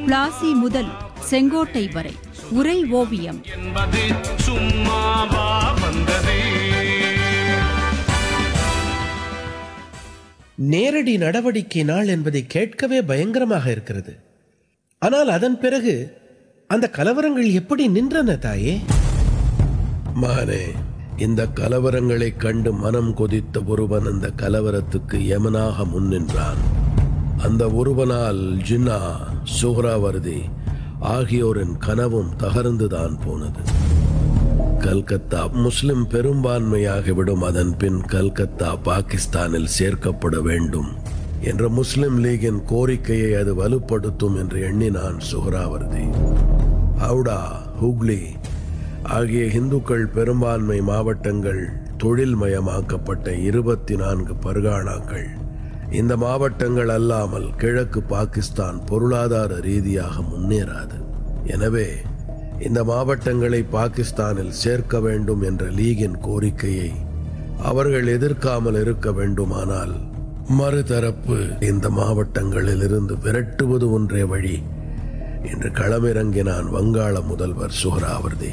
பிளாசி முதல் செங்கோட்டை வரை உரை ஓவியம் என்பது சும்மாவா வந்தது நேரடி நடவடிக்கை நாள் என்பதை கேட்கவே பயங்கரமாக இருக்கிறது ஆனால் அதன் பிறகு அந்த கலவரங்கள் எப்படி நின்றன தாயே மகனே இந்த கலவரங்களைக் கண்டு மனம் கொதித்த ஒருவன் அந்த கலவரத்துக்கு யமனாக முன்னின்றான் அந்த ஒருவனால் ஜின்னா சுஹ்ராவர்தி ஆகியோரின் கனவும் தகர்ந்துதான் போனது கல்கத்தா முஸ்லிம் பெரும்பான்மையாகிவிடும் அதன் பின் கல்கத்தா பாகிஸ்தானில் சேர்க்கப்பட வேண்டும் என்ற முஸ்லிம் லீகின் கோரிக்கையை அது வலுப்படுத்தும் என்று எண்ணினான் சுஹராவர்தி ஹவுடா ஹுக்லி ஆகிய இந்துக்கள் பெரும்பான்மை மாவட்டங்கள் தொழில்மயமாக்கப்பட்ட இருபத்தி நான்கு பர்கானாக்கள் இந்த மாவட்டங்கள் அல்லாமல் கிழக்கு பாகிஸ்தான் பொருளாதார ரீதியாக முன்னேறாது எனவே இந்த மாவட்டங்களை பாகிஸ்தானில் சேர்க்க வேண்டும் என்ற லீகின் கோரிக்கையை அவர்கள் எதிர்க்காமல் இருக்க வேண்டுமானால் மறுதரப்பு இந்த மாவட்டங்களில் இருந்து விரட்டுவது ஒன்றே வழி என்று களமிறங்கினான் வங்காள முதல்வர் சுஹராவர்தி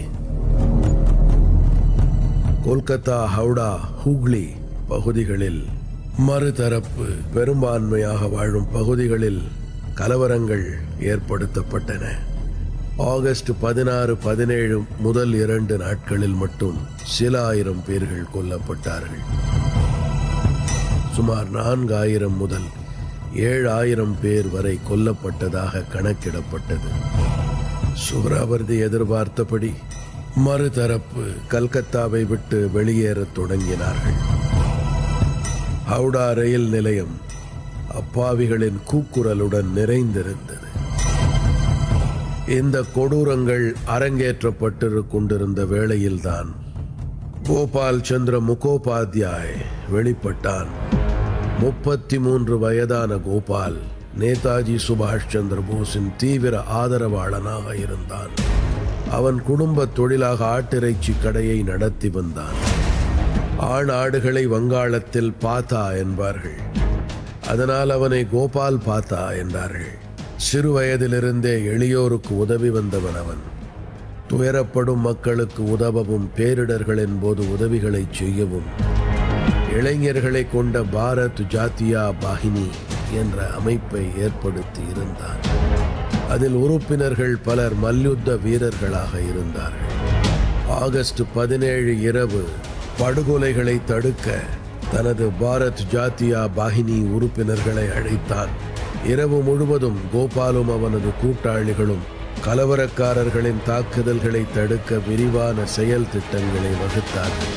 கொல்கத்தா ஹவுடா ஹூக்ளி பகுதிகளில் மறுதரப்பு பெரும்பான்மையாக வாழும் பகுதிகளில் கலவரங்கள் ஏற்படுத்தப்பட்டன ஆகஸ்ட் பதினாறு பதினேழு முதல் இரண்டு நாட்களில் மட்டும் சில ஆயிரம் பேர்கள் கொல்லப்பட்டார்கள் சுமார் நான்காயிரம் முதல் ஏழாயிரம் பேர் வரை கொல்லப்பட்டதாக கணக்கிடப்பட்டது சுஹராவர்தி எதிர்பார்த்தபடி மறுதரப்பு கல்கத்தாவை விட்டு வெளியேறத் தொடங்கினார்கள் ஹவுடா ரயில் நிலையம் அப்பாவிகளின் கூக்குரலுடன் நிறைந்திருந்தது இந்த கொடூரங்கள் அரங்கேற்றப்பட்டு கொண்டிருந்த வேளையில்தான் கோபால் சந்திர முகோபாத்யாய் வெளிப்பட்டான் முப்பத்தி மூன்று வயதான கோபால் நேதாஜி சுபாஷ் சந்திர போஸின் தீவிர ஆதரவாளனாக இருந்தான் அவன் குடும்ப தொழிலாக ஆட்டிறைச்சி கடையை நடத்தி வந்தான் ஆண் ஆடுகளை வங்காளத்தில் பாத்தா என்பார்கள் அதனால் அவனை கோபால் பாத்தா என்றார்கள் சிறு வயதிலிருந்தே எளியோருக்கு உதவி வந்தவன் அவன் துயரப்படும் மக்களுக்கு உதவவும் பேரிடர்களின் போது உதவிகளை செய்யவும் இளைஞர்களை கொண்ட பாரத் ஜாத்தியா பாகினி என்ற அமைப்பை ஏற்படுத்தி இருந்தார் அதில் உறுப்பினர்கள் பலர் மல்யுத்த வீரர்களாக இருந்தார்கள் ஆகஸ்ட் பதினேழு இரவு படுகொலைகளை தடுக்க தனது பாரத் ஜாத்தியா பாகினி உறுப்பினர்களை அழைத்தான் இரவு முழுவதும் கோபாலும் அவனது கூட்டாளிகளும் கலவரக்காரர்களின் தாக்குதல்களை தடுக்க விரிவான செயல் திட்டங்களை வகுத்தார்கள்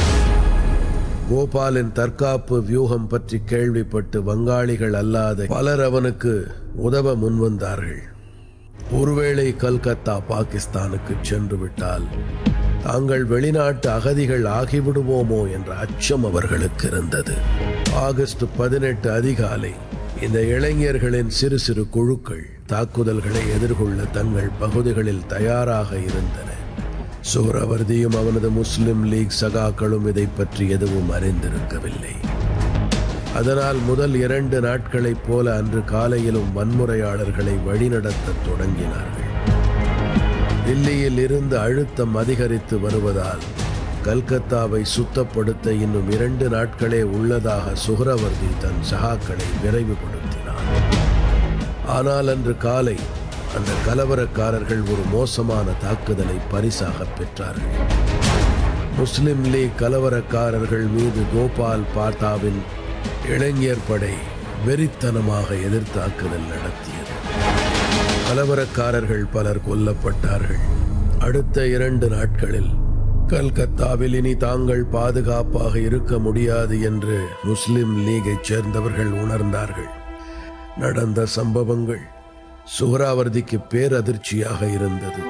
கோபாலின் தற்காப்பு வியூகம் பற்றி கேள்விப்பட்டு வங்காளிகள் அல்லாத பலர் அவனுக்கு உதவ முன்வந்தார்கள் ஒருவேளை கல்கத்தா பாகிஸ்தானுக்கு சென்று விட்டால் தாங்கள் வெளிநாட்டு அகதிகள் ஆகிவிடுவோமோ என்ற அச்சம் அவர்களுக்கு இருந்தது ஆகஸ்ட் பதினெட்டு அதிகாலை இந்த இளைஞர்களின் சிறு சிறு குழுக்கள் தாக்குதல்களை எதிர்கொள்ள தங்கள் பகுதிகளில் தயாராக இருந்தன சோரவர்தியும் அவனது முஸ்லிம் லீக் சகாக்களும் இதை பற்றி எதுவும் அறிந்திருக்கவில்லை அதனால் முதல் இரண்டு நாட்களைப் போல அன்று காலையிலும் வன்முறையாளர்களை வழிநடத்தத் தொடங்கினார்கள் தில்லியில் இருந்து அழுத்தம் அதிகரித்து வருவதால் கல்கத்தாவை சுத்தப்படுத்த இன்னும் இரண்டு நாட்களே உள்ளதாக சுஹரவர்தி தன் சகாக்களை விரைவுபடுத்தினார் ஆனால் அன்று காலை அந்த கலவரக்காரர்கள் ஒரு மோசமான தாக்குதலை பரிசாக பெற்றார்கள் முஸ்லிம் லீக் கலவரக்காரர்கள் மீது கோபால் பார்த்தாவின் இளைஞர் படை வெறித்தனமாக எதிர்த்தாக்குதல் நடத்தியது கலவரக்காரர்கள் பலர் கொல்லப்பட்டார்கள் அடுத்த இரண்டு நாட்களில் கல்கத்தாவில் இனி தாங்கள் பாதுகாப்பாக இருக்க முடியாது என்று முஸ்லிம் லீகைச் சேர்ந்தவர்கள் உணர்ந்தார்கள் நடந்த சம்பவங்கள் சுஹராவர்திக்கு பேரதிர்ச்சியாக இருந்தது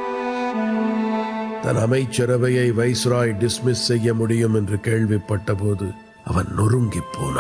தன் அமைச்சரவையை வைஸ்ராய் டிஸ்மிஸ் செய்ய முடியும் என்று கேள்விப்பட்டபோது அவன் நொறுங்கிப் போனான்